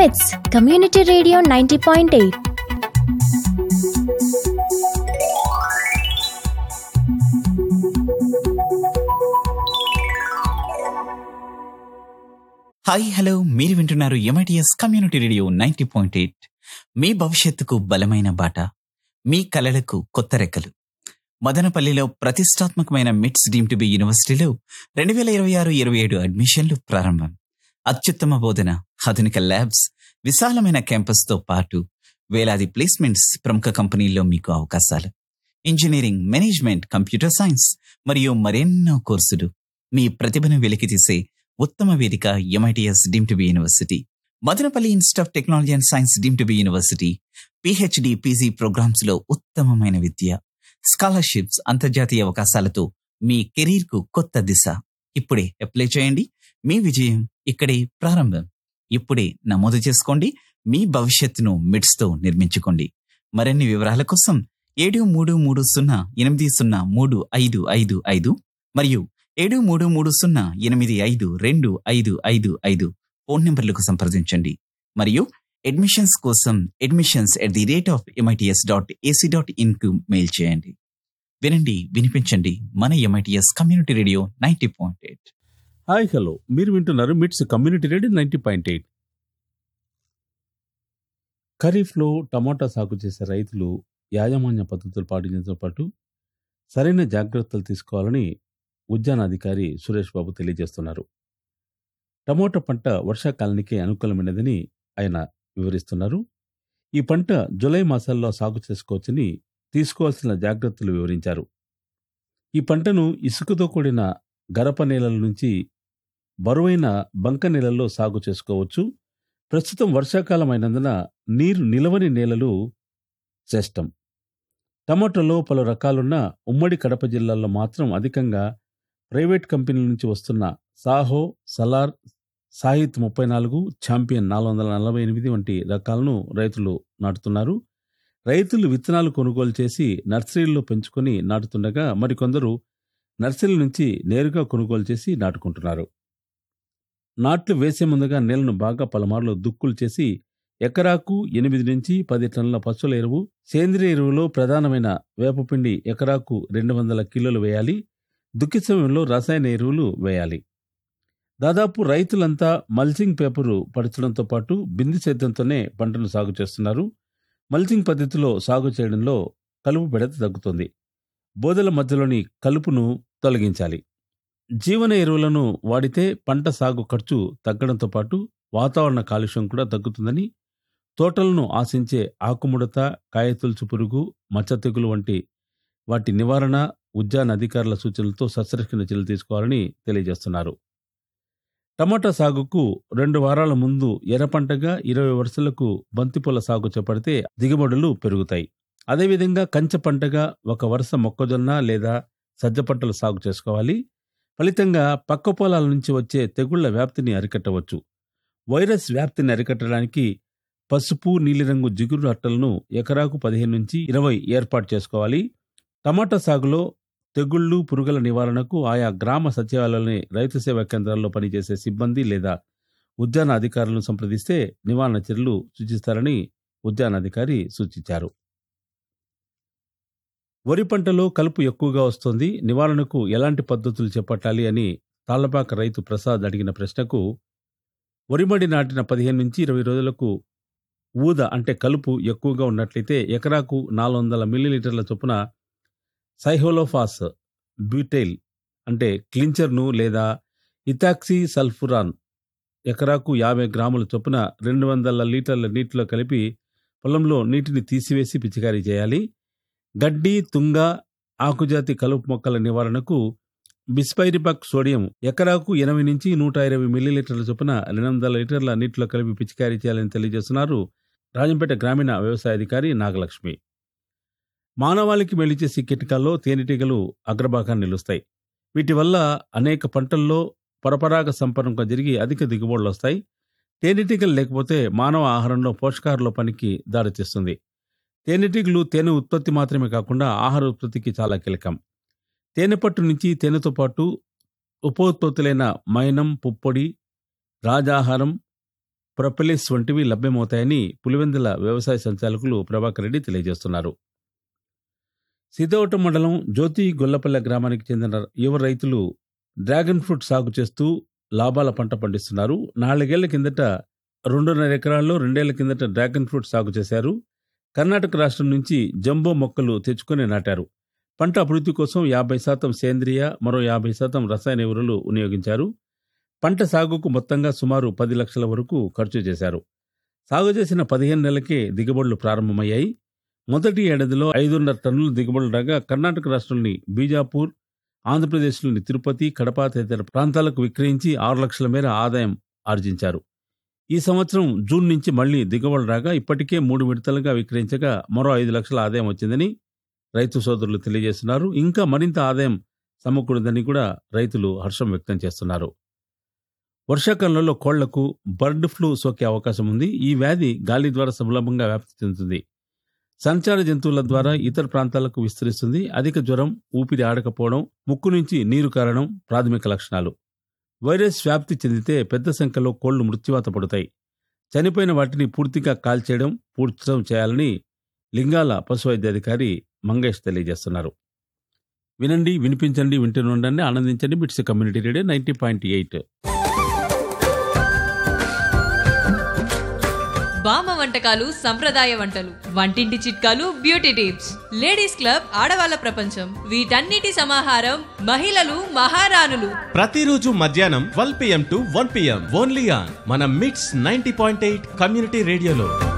మిట్స్ community radio ninety point eight hi hello మీరు వింటున్నారు MITS community radio ninety point eight మీ భవిష్యత్తుకు బలమైన బాట మీ కలలకు కొత్త రెక్కలు మదనపల్లిలో ప్రతిష్టాత్మకమైన మిట్స్ డీమ్ టు బి యూనివర్సిటీలో రెండు వేల ఇరవై ఆరు ఇరవై ఏడు అడ్మిషన్లు ప్రారంభం అత్యుత్తమ బోధన ఆధునిక ల్యాబ్స్ విశాలమైన క్యాంపస్తో పాటు వేలాది ప్లేస్మెంట్స్ ప్రముఖ కంపెనీల్లో మీకు అవకాశాలు ఇంజనీరింగ్ మేనేజ్మెంట్ కంప్యూటర్ సైన్స్ మరియు మరెన్నో కోర్సులు మీ ప్రతిభను వెలికితీసే ఉత్తమ వేదిక MITS deemed to be university Madanapalle institute of technology and science deemed to be university PhD PG programmes లో ఉత్తమమైన విద్య స్కాలర్షిప్స్ అంతర్జాతీయ అవకాశాలతో మీ కెరీర్ కు కొత్త దిశ ఇప్పుడే అప్లై చేయండి మీ విజయం ఇక్కడే ప్రారంభం ఇప్పుడే నమోదు చేసుకోండి మీ భవిష్యత్తును మిడ్స్ తో నిర్మించుకోండి మరిన్ని వివరాల కోసం ఏడు మూడు మూడు సున్నా ఎనిమిది సున్నా మూడు ఐదు ఐదు ఐదు మరియు ఏడు మూడు మూడు సున్నా ఎనిమిది ఐదు రెండు ఐదు ఐదు ఐదు ఫోన్ నెంబర్లకు సంప్రదించండి మరియు అడ్మిషన్స్ కోసం admissions at the rate of MITS dot AC dot in కు మెయిల్ చేయండి వినండి వినిపించండి మన MITS community radio ninety point eight hi hello మీరు వింటున్నారు MITS community radio ninety point eight ఖరీఫ్లో టమాటా సాగు చేసే రైతులు యాజమాన్య పద్ధతులు పాటించడంతో పాటు సరైన జాగ్రత్తలు తీసుకోవాలని ఉద్యానాధికారి సురేష్ బాబు తెలియజేస్తున్నారు టమోటా పంట వర్షాకాలానికే అనుకూలమైనదని ఆయన వివరిస్తున్నారు ఈ పంట జూలై మాసాల్లో సాగు చేసుకోవచ్చని తీసుకోవాల్సిన జాగ్రత్తలు వివరించారు ఈ పంటను ఇసుకతో కూడిన గరప నేలల నుంచి బరువైన బంక నేలల్లో సాగు చేసుకోవచ్చు ప్రస్తుతం వర్షాకాలం అయినందున నీరు నిలవని నేలలు శ్రేష్టం టమాటోలో పలు రకాలున్న ఉమ్మడి కడప జిల్లాల్లో మాత్రం అధికంగా ప్రైవేట్ కంపెనీల నుంచి వస్తున్న సాహో సలార్ సాహిత్ ముప్పై నాలుగు ఛాంపియన్ నాలుగు వందల నలభై ఎనిమిది వంటి రకాలను రైతులు నాటుతున్నారు రైతులు విత్తనాలు కొనుగోలు చేసి నర్సరీల్లో పెంచుకొని నాటుతుండగా మరికొందరు నర్సరీల నుంచి నేరుగా కొనుగోలు చేసి నాటుకుంటున్నారు నాట్లు వేసే ముందుగా నేలను బాగా పలుమార్లు దుక్కులు చేసి ఎకరాకు ఎనిమిది నుంచి పది టన్నుల పశువుల ఎరువు సేంద్రియ ఎరువులో ప్రధానమైన వేపపిండి ఎకరాకు రెండు వందల కిలోలు వేయాలి దుక్కి సమయంలో రసాయన ఎరువులు వేయాలి దాదాపు రైతులంతా మల్చింగ్ పేపరు పరచడంతో పాటు బిందు సేద్యంతోనే పంటను సాగు చేస్తున్నారు మల్చింగ్ పద్ధతిలో సాగు చేయడంలో కలుపు బెడత తగ్గుతుంది బోదెల మధ్యలోని కలుపును తొలగించాలి జీవన ఎరువులను వాడితే పంట సాగు ఖర్చు తగ్గడంతో పాటు వాతావరణ కాలుష్యం కూడా తగ్గుతుందని తోటలను ఆశించే ఆకుముడత కాయతులుచు పురుగు మచ్చ తెగులు వంటి వాటి నివారణ ఉద్యాన అధికారుల సూచనలతో సస్యరక్షణ చర్యలు తీసుకోవాలని తెలియజేస్తున్నారు టమాటా సాగుకు రెండు వారాల ముందు ఎర్ర పంటగా ఇరవై వరుసలకు బంతిపూల సాగు చేపడితే దిగుబడులు పెరుగుతాయి అదేవిధంగా కంచె పంటగా ఒక వరుస మొక్కజొన్న లేదా సజ్జ పంటలు సాగు చేసుకోవాలి ఫలితంగా పక్క పొలాల నుంచి వచ్చే తెగుళ్ల వ్యాప్తిని అరికట్టవచ్చు వైరస్ వ్యాప్తిని అరికట్టడానికి పసుపు నీలిరంగు జిగురు అట్టలను ఎకరాకు పదిహేను నుంచి ఇరవై ఏర్పాటు చేసుకోవాలి టమాటా సాగులో తెగుళ్లు పురుగుల నివారణకు ఆయా గ్రామ సచివాలయాలని రైతు సేవా కేంద్రాల్లో పనిచేసే సిబ్బంది లేదా ఉద్యాన అధికారులను సంప్రదిస్తే నివారణ చర్యలు సూచిస్తారని ఉద్యానాధికారి సూచించారు వరి పంటలో కలుపు ఎక్కువగా వస్తోంది నివారణకు ఎలాంటి పద్ధతులు చేపట్టాలి అని తాళ్లపాక రైతు ప్రసాద్ అడిగిన ప్రశ్నకు వరిమడి నాటిన పదిహేను నుంచి ఇరవై రోజులకు ఊద అంటే కలుపు ఎక్కువగా ఉన్నట్లయితే ఎకరాకు నాలుగు వందల మిల్లీలీటర్ల చొప్పున సైహోలోఫాస్ బ్యూటైల్ అంటే క్లించర్ను లేదా ఇథాక్సీ సల్ఫురాన్ ఎకరాకు యాభై గ్రాముల చొప్పున రెండు వందల లీటర్ల నీటిలో కలిపి పొలంలో నీటిని తీసివేసి పిచికారీ చేయాలి గడ్డి తుంగ ఆకుజాతి కలుపు మొక్కల నివారణకు బిస్పైరిబాక్ సోడియం ఎకరాకు ఎనభై నుంచి నూట ఇరవై మిల్లీలీటర్ల చొప్పున రెండు వందల లీటర్ల నీటిలో కలిపి పిచికారీ చేయాలని తెలియజేస్తున్నారు రాజంపేట గ్రామీణ వ్యవసాయ అధికారి నాగలక్ష్మి మానవాళికి మేలు చేసే కీటకాల్లో తేనెటీగలు అగ్రభాగాన్ని నిలుస్తాయి వీటి వల్ల అనేక పంటల్లో పరపరాగ సంపర్కం జరిగి అధిక దిగుబడులు వస్తాయి తేనెటీగలు లేకపోతే మానవ ఆహారంలో పోషకాహార లోపానికి దారితీస్తుంది తేనెటీగలు తేనె ఉత్పత్తి మాత్రమే కాకుండా ఆహార ఉత్పత్తికి చాలా కీలకం తేనె పట్టు నుంచి తేనెతో పాటు ఉపోత్పత్తులైన మైనం పుప్పొడి రాజాహారం ప్రొపెలిస్ వంటివి లభ్యమవుతాయని పులివెందుల వ్యవసాయ సంచాలకులు ప్రభాకర్ రెడ్డి తెలియజేస్తున్నారు సిద్ధవటం మండలం జ్యోతి గొల్లపల్లె గ్రామానికి చెందిన యువ రైతులు డ్రాగన్ ఫ్రూట్ సాగు చేస్తూ లాభాల పంట పండిస్తున్నారు నాలుగేళ్ల కిందట రెండున్నర ఎకరాల్లో రెండేళ్ల కిందట డ్రాగన్ ఫ్రూట్ సాగు చేశారు కర్ణాటక రాష్ట్రం నుంచి జంబో మొక్కలు తెచ్చుకొని నాటారు పంట అభివృద్ధి కోసం యాభై శాతం సేంద్రియ మరో యాభై శాతం రసాయన ఎరువులు వినియోగించారు పంట సాగుకు మొత్తంగా సుమారు పది లక్షల వరకు ఖర్చు చేశారు సాగు చేసిన పదిహేను నెలలకే దిగుబడులు ప్రారంభమయ్యాయి మొదటి ఏడాదిలో ఐదున్నర టన్నుల దిగుబడులు రాగా కర్ణాటక రాష్ట్రంలోని బీజాపూర్ ఆంధ్రప్రదేశ్లోని తిరుపతి కడప తదితర ప్రాంతాలకు విక్రయించి ఆరు లక్షల మేర ఆదాయం ఆర్జించారు ఈ సంవత్సరం జూన్ నుంచి మళ్లీ దిగుబడులు రాగా ఇప్పటికే మూడు విడతలుగా విక్రయించగా మరో ఐదు లక్షల ఆదాయం వచ్చిందని రైతు సోదరులు తెలియజేస్తున్నారు ఇంకా మరింత ఆదాయం సమకూడదని కూడా రైతులు హర్షం వ్యక్తం చేస్తున్నారు వర్షాకాలంలో కోళ్లకు బర్డ్ ఫ్లూ సోకే అవకాశం ఉంది ఈ వ్యాధి గాలి ద్వారా సులభంగా వ్యాప్తి చెందుతుంది సంచార జంతువుల ద్వారా ఇతర ప్రాంతాలకు విస్తరిస్తుంది అధిక జ్వరం ఊపిరి ఆడకపోవడం ముక్కు నుంచి నీరు కారడం ప్రాథమిక లక్షణాలు వైరస్ వ్యాప్తి చెందితే పెద్ద సంఖ్యలో కోళ్లు మృత్యువాత పడతాయి చనిపోయిన వాటిని పూర్తిగా కాల్చేయడం పూడ్చడం చేయాలని లింగాల పశు వైద్యాధికారి మంగేష్ తెలియజేస్తున్నారు వినండి వినిపించండి వింటూనే ఆనందించండి MITS community radio ninety point eight బామ్మ వంటకాలు సంప్రదాయ వంటలు వంటింటి చిట్కాలు బ్యూటీ టిప్స్ లేడీస్ క్లబ్ ఆడవాళ్ళ ప్రపంచం వీటన్నిటి సమాహారం మహిళలు మహారాణులు ప్రతిరోజు మధ్యాహ్నం twelve PM to one PM only on మన MITS ninety point eight community రేడియోలో